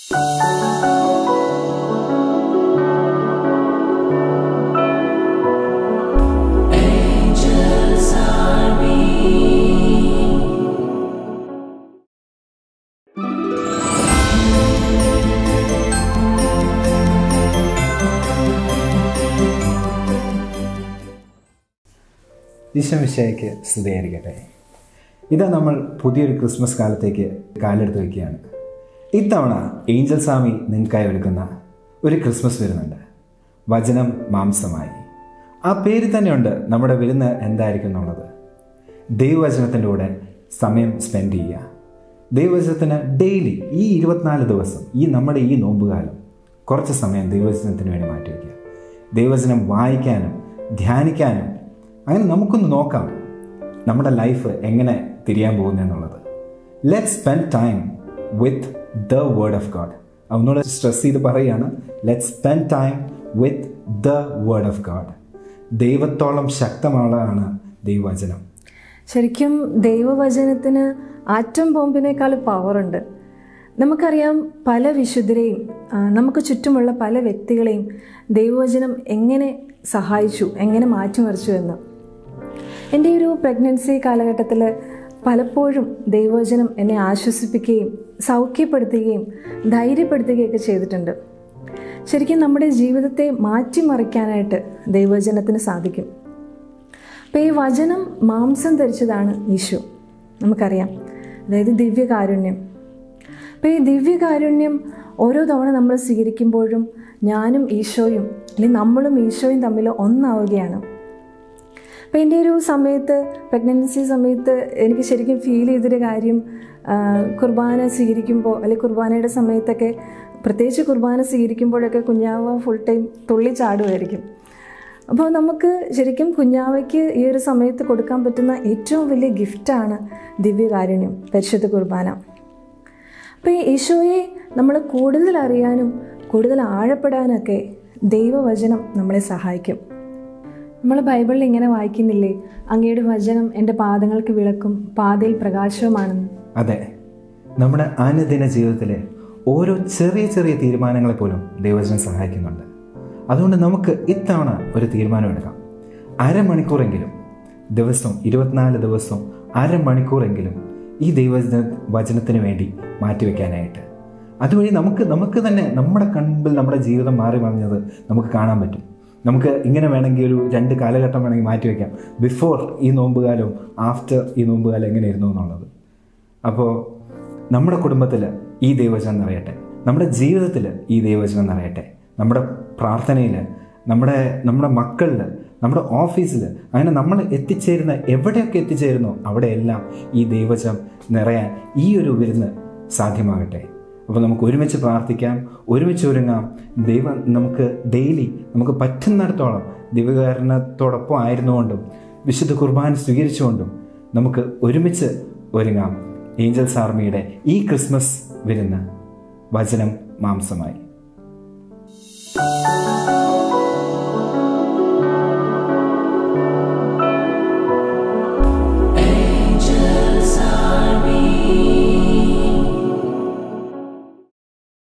ഈശ്വമിശയ്ക്ക് സ്തുതിയായിരിക്കട്ടെ ഇതാ നമ്മൾ പുതിയൊരു ക്രിസ്മസ് കാലത്തേക്ക് കാലെടുത്ത് വയ്ക്കുകയാണ് ഇത്തവണ ഏഞ്ചൽ സ്വാമി നിങ്ങൾക്കായി ഒരുക്കുന്ന ഒരു ക്രിസ്മസ് വരുന്നുണ്ട് വചനം മാംസമായി ആ പേര് തന്നെയുണ്ട് നമ്മുടെ വിരുന്ന് എന്തായിരിക്കും എന്നുള്ളത് ദൈവവചനത്തിൻ്റെ കൂടെ സമയം സ്പെൻഡ് ചെയ്യുക ദൈവവചനത്തിന് ഡെയിലി ഈ ഇരുപത്തിനാല് ദിവസം ഈ നമ്മുടെ ഈ നോമ്പുകാലം കുറച്ച് സമയം ദൈവവചനത്തിന് വേണ്ടി മാറ്റിവെക്കുക ദൈവവചനം വായിക്കാനും ധ്യാനിക്കാനും അങ്ങനെ നമുക്കൊന്ന് നോക്കാം നമ്മുടെ ലൈഫ് എങ്ങനെ തിരിയാൻ പോകുന്നതെന്നുള്ളത് let spend time with the word of God ഒന്നുകൂടെ സ്ട്രെസ് ചെയ്ത് പറയുകയാണ് let spend time with the word of God ദൈവത്തോളം ശക്തമുള്ളതാണ് ദൈവവചനം ശരിക്കും ദൈവവചനത്തിന് ആറ്റം ബോംബിനേക്കാൾ പവറുണ്ട് നമുക്കറിയാം പല വിശുദ്ധരെയും ആ, നമുക്ക് ചുറ്റുമുള്ള പല വ്യക്തികളെയും ദൈവവചനം എങ്ങനെ സഹായിച്ചു എങ്ങനെ മാറ്റിമറിച്ചു എന്ന് എൻ്റെ ഒരു പ്രഗ്നൻസി കാലഘട്ടത്തിൽ പലപ്പോഴും ദൈവവചനം എന്നെ ആശ്വസിപ്പിക്കുകയും സൗഖ്യപ്പെടുത്തുകയും ധൈര്യപ്പെടുത്തുകയൊക്കെ ചെയ്തിട്ടുണ്ട് ശരിക്കും നമ്മുടെ ജീവിതത്തെ മാറ്റിമറിക്കാനായിട്ട് ദൈവവചനത്തിന് സാധിക്കും അപ്പോൾ ഈ വചനം മാംസം ധരിച്ചതാണ് ഈശോ നമുക്കറിയാം അതായത് ദിവ്യകാരുണ്യം അപ്പോൾ ഈ ദിവ്യകാരുണ്യം ഓരോ തവണ നമ്മൾ സ്വീകരിക്കുമ്പോഴും ഞാനും ഈശോയും അല്ലെങ്കിൽ നമ്മളും ഈശോയും തമ്മിൽ ഒന്നാവുകയാണ് അപ്പോൾ എൻ്റെ ഒരു സമയത്ത് പ്രഗ്നൻസി സമയത്ത് എനിക്ക് ശരിക്കും ഫീൽ ചെയ്തൊരു കാര്യം ആ, കുർബാന സ്വീകരിക്കുമ്പോൾ അല്ലെങ്കിൽ കുർബാനയുടെ സമയത്തൊക്കെ പ്രത്യേകിച്ച് കുർബാന സ്വീകരിക്കുമ്പോഴൊക്കെ കുഞ്ഞാവ ഫുൾ ടൈം തുള്ളി ചാടുമായിരിക്കും അപ്പോൾ നമുക്ക് ശരിക്കും കുഞ്ഞാവയ്ക്ക് ഈ ഒരു സമയത്ത് കൊടുക്കാൻ പറ്റുന്ന ഏറ്റവും വലിയ ഗിഫ്റ്റാണ് ദിവ്യകാരുണ്യം പരിശുദ്ധ കുർബാന അപ്പോൾ ഈ ഈശോയെ നമ്മൾ കൂടുതൽ അറിയാനും കൂടുതൽ ആഴപ്പെടാനൊക്കെ ദൈവവചനം നമ്മളെ സഹായിക്കും നമ്മൾ ബൈബിളിൽ ഇങ്ങനെ വായിക്കുന്നില്ലേ അങ്ങയുടെ വചനം എൻ്റെ പാദങ്ങൾക്ക് വിളക്കും പാതയിൽ പ്രകാശവുമാണെന്ന് അതെ നമ്മുടെ അനുദിന ജീവിതത്തിലെ ഓരോ ചെറിയ ചെറിയ തീരുമാനങ്ങളെ പോലും ദൈവവചനം സഹായിക്കുന്നുണ്ട് അതുകൊണ്ട് നമുക്ക് ഇത്തവണ ഒരു തീരുമാനം എടുക്കാം അരമണിക്കൂറെങ്കിലും ദിവസം ഇരുപത്തിനാല് ദിവസവും അരമണിക്കൂറെങ്കിലും ഈ ദൈവവചന വചനത്തിന് വേണ്ടി മാറ്റിവെക്കാനായിട്ട് അതുവഴി നമുക്ക് നമുക്ക് തന്നെ നമ്മുടെ കൺപിൽ നമ്മുടെ ജീവിതം മാറി മറിഞ്ഞത് നമുക്ക് കാണാൻ പറ്റും നമുക്ക് ഇങ്ങനെ വേണമെങ്കിൽ ഒരു രണ്ട് കാലഘട്ടം വേണമെങ്കിൽ മാറ്റിവെക്കാം ബിഫോർ ഈ നോമ്പുകാലവും ആഫ്റ്റർ ഈ നോമ്പുകാലം എങ്ങനെയായിരുന്നു എന്നുള്ളത് അപ്പോൾ നമ്മുടെ കുടുംബത്തിൽ ഈ ദൈവവചനം നിറയട്ടെ നമ്മുടെ ജീവിതത്തിൽ ഈ ദൈവവചനം നിറയട്ടെ നമ്മുടെ പ്രാർത്ഥനയിൽ നമ്മുടെ നമ്മുടെ മക്കളിൽ നമ്മുടെ ഓഫീസിൽ അങ്ങനെ നമ്മൾ എത്തിച്ചേരുന്ന എവിടെയൊക്കെ എത്തിച്ചേരുന്നോ അവിടെയെല്ലാം ഈ ദൈവവചനം നിറയാൻ ഈ ഒരു വിരുന്ന് സാധ്യമാകട്ടെ അപ്പോൾ നമുക്ക് ഒരുമിച്ച് പ്രാർത്ഥിക്കാം ഒരുമിച്ച് ഒരുങ്ങാം ദൈവം നമുക്ക് ഡെയിലി നമുക്ക് പറ്റുന്നിടത്തോളം ദിവ്യകാരണത്തോടൊപ്പം ആയിരുന്നുകൊണ്ടും വിശുദ്ധ കുർബാന സ്വീകരിച്ചുകൊണ്ടും നമുക്ക് ഒരുമിച്ച് ഒരുങ്ങാം ഏഞ്ചൽസ് ആർമിയുടെ ഈ ക്രിസ്മസ് വിരുന്ന് വചനം മാംസമായി